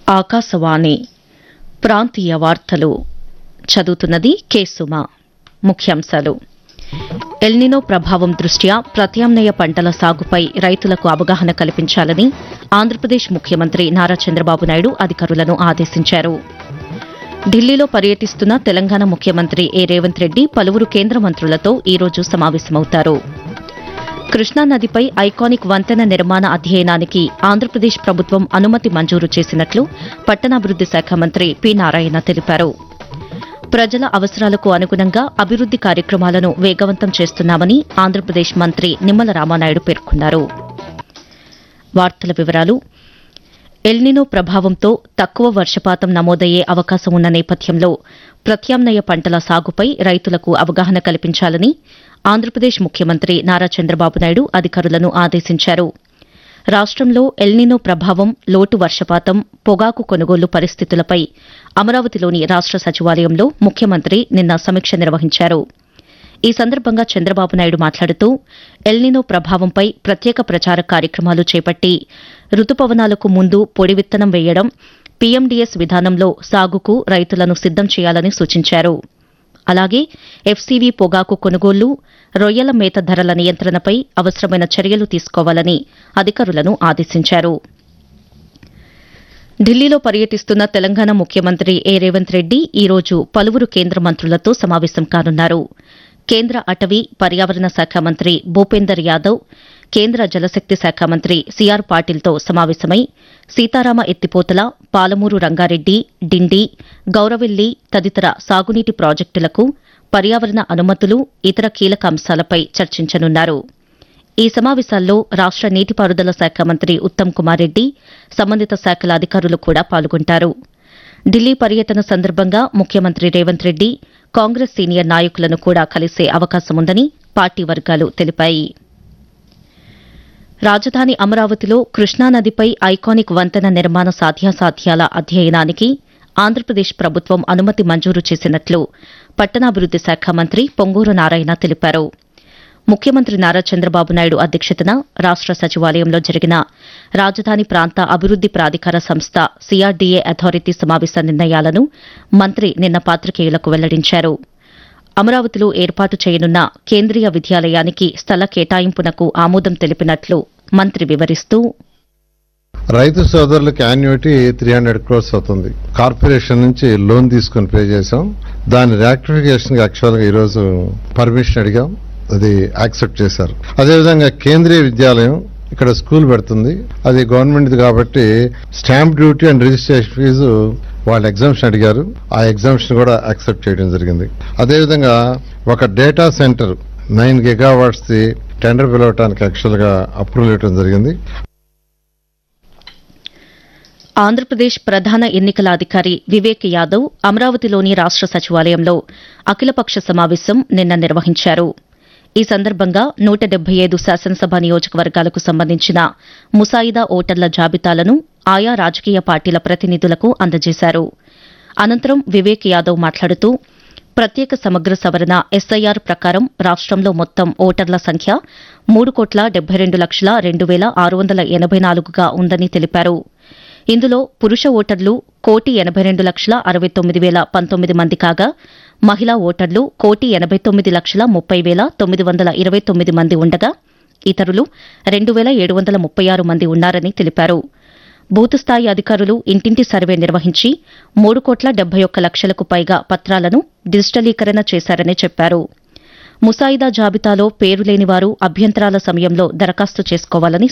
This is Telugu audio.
ఆకాశవాణి ప్రాంతీయ వార్తలు చదువుతున్నది కె సుమ ముఖ్యాంశాలు ఎల్నినో ప్రభావం దృష్ట్యా ప్రత్యామ్నాయ పంటల సాగుపై రైతులకు అవగాహన కల్పించాలని ఆంధ్రప్రదేశ్ ముఖ్యమంత్రి నారా చంద్రబాబు నాయుడు అధికారులను ఆదేశించారు ఢిల్లీలో పర్యటిస్తున్న తెలంగాణ ముఖ్యమంత్రి ఏ రేవంత్ రెడ్డి పలువురు కేంద్ర మంత్రులతో ఈ రోజు సమావేశమవుతారు కృష్ణానదిపై ఐకానిక్ వంతెన నిర్మాణ అధ్యయనానికి ఆంధ్రప్రదేశ్ ప్రభుత్వం అనుమతి మంజూరు చేసినట్లు పట్టణాభివృద్ది శాఖ మంత్రి పి నారాయణ తెలిపారు ప్రజల అవసరాలకు అనుగుణంగా అభివృద్ది కార్యక్రమాలను వేగవంతం చేస్తున్నామని ఆంధ్రప్రదేశ్ మంత్రి నిమ్మల రామానాయుడు పేర్కొన్నారు వార్తల వివరాలు ఎల్నినో ప్రభావంతో తక్కువ వర్షపాతం నమోదయ్యే అవకాశం ఉన్న నేపథ్యంలో ప్రత్యామ్నాయ పంటల సాగుపై రైతులకు అవగాహన కల్పించాలని ఆంధ్రప్రదేశ్ ముఖ్యమంత్రి నారా చంద్రబాబు నాయుడు అధికారులను ఆదేశించారు రాష్టంలో ఎల్నినో ప్రభావం లోటు వర్షపాతం పొగాకు కొనుగోలు పరిస్థితులపై అమరావతిలోని రాష్ట సచివాలయంలో ముఖ్యమంత్రి నిన్న సమీక్ష నిర్వహించారు ఈ సందర్భంగా చంద్రబాబు నాయుడు మాట్లాడుతూ ఎల్నినో ప్రభావంపై ప్రత్యేక ప్రచార కార్యక్రమాలు చేపట్టి రుతుపవనాలకు ముందు పొడి విత్తనం వేయడం పీఎండీఎస్ విధానంలో సాగుకు రైతులను సిద్దం చేయాలని సూచించారు అలాగే ఎఫ్సీవీ పొగాకు కొనుగోళ్లు రొయ్యల మేత ధరల నియంత్రణపై అవసరమైన చర్యలు తీసుకోవాలని అధికారులను ఆదేశించారు ఢిల్లీలో పర్యటిస్తున్న తెలంగాణ ముఖ్యమంత్రి ఏ రేవంత్ రెడ్డి ఈ రోజు పలువురు కేంద్ర మంత్రులతో సమావేశం కానున్నారు కేంద్ర అటవీ పర్యావరణ శాఖ మంత్రి భూపేందర్ యాదవ్ కేంద్ర జలశక్తి శాఖ మంత్రి సిఆర్ పాటిల్తో సమావేశమై సీతారామ ఎత్తిపోతల పాలమూరు రంగారెడ్డి డిండి గౌరవెల్లి తదితర సాగునీటి ప్రాజెక్టులకు పర్యావరణ అనుమతులు ఇతర కీలక అంశాలపై చర్చించనున్నారు ఈ సమావేశాల్లో రాష్ట నీటిపారుదల శాఖ మంత్రి ఉత్తమ్ కుమార్ రెడ్డి సంబంధిత శాఖల అధికారులు కూడా పాల్గొంటారు ఢిల్లీ పర్యటన సందర్భంగా ముఖ్యమంత్రి రేవంత్ రెడ్డి కాంగ్రెస్ సీనియర్ నాయకులను కూడా కలిసే అవకాశముందని పార్టీ వర్గాలు తెలిపాయి రాజధాని అమరావతిలో కృష్ణానదిపై ఐకానిక్ వంతెన నిర్మాణ సాధ్యాసాధ్యాల అధ్యయనానికి ఆంధ్రప్రదేశ్ ప్రభుత్వం అనుమతి మంజూరు చేసినట్లు పట్టణాభివృద్ది శాఖ మంత్రి పొంగూరు నారాయణ తెలిపారు ముఖ్యమంత్రి నారా చంద్రబాబు నాయుడు అధ్యక్షతన రాష్ట సచివాలయంలో జరిగిన రాజధాని ప్రాంత అభివృద్ది ప్రాధికార సంస్థ సీఆర్డీఏ అథారిటీ సమావేశ నిర్ణయాలను మంత్రి నిన్న పాత్రికేయులకు వెల్లడించారు అమరావతిలో ఏర్పాటు చేయనున్న కేంద్రీయ విద్యాలయానికి స్థల కేటాయింపునకు ఆమోదం తెలిపినట్లు మంత్రి వివరిస్తూ రైతు సోదరులకి యాన్యుటీ త్రీ హండ్రెడ్ క్రోర్స్ అవుతుంది కార్పొరేషన్ నుంచి లోన్ తీసుకుని పే చేశాం దాని రియాక్టిఫికేషన్ యాక్చువల్ గా ఈరోజు పర్మిషన్ అడిగాం అది యాక్సెప్ట్ చేశారు అదేవిధంగా కేంద్రీయ విద్యాలయం ఇక్కడ స్కూల్ పెడుతుంది అది గవర్నమెంట్ కాబట్టి stamp duty and registration fee వాళ్ళు ఎగ్జామ్షన్ అడిగారు ఆ ఎగ్జామ్షన్ కూడా యాక్సెప్ట్ చేయడం జరిగింది అదేవిధంగా ఒక data centre nine gigawatts the tender పిలవటానికి యాక్చువల్ గా అప్రూవల్ ఇవ్వడం జరిగింది ఆంధ్రప్రదేశ్ ప్రధాన ఎన్నికల అధికారి వివేక్ యాదవ్ అమరావతిలోని రాష్ట సచివాలయంలో అఖిలపక్ష సమావేశం నిన్న నిర్వహించారు ఈ సందర్భంగా నూట డెబ్బై ఐదు శాసనసభ నియోజకవర్గాలకు సంబంధించిన ముసాయిదా ఓటర్ల జాబితాలను ఆయా రాజకీయ పార్టీల ప్రతినిధులకు అందజేశారు అనంతరం వివేక్ యాదవ్ మాట్లాడుతూ ప్రత్యేక సమగ్ర సవరణ ఎస్ఐఆర్ ప్రకారం రాష్టంలో మొత్తం ఓటర్ల సంఖ్య మూడు కోట్ల డెబ్బై రెండు లక్షల రెండు వేల ఆరు వందల ఎనబై నాలుగుగా ఉందని తెలిపారు ఇందులో పురుష ఓటర్లు కోటి ఎనబై రెండు లక్షల అరవై తొమ్మిది వేల పంతొమ్మిది మంది కాగా మహిళా ఓటర్లు కోటి ఎనబై తొమ్మిది లక్షల ముప్పై వేల తొమ్మిది వందల ఇరవై తొమ్మిది మంది ఉండగా ఇతరులు రెండు వేల ఏడు వందల ముప్పై ఆరు మంది ఉన్నారని తెలిపారు బూత్ స్థాయి అధికారులు ఇంటింటి సర్వే నిర్వహించి మూడు కోట్ల డెబ్బై ఒక్క లక్షలకు పైగా పత్రాలను డిజిటలీకరణ చేశారని చెప్పారు ముసాయిదా జాబితాలో పేరు లేని వారు అభ్యంతరాల సమయంలో దరఖాస్తు చేసుకోవాలని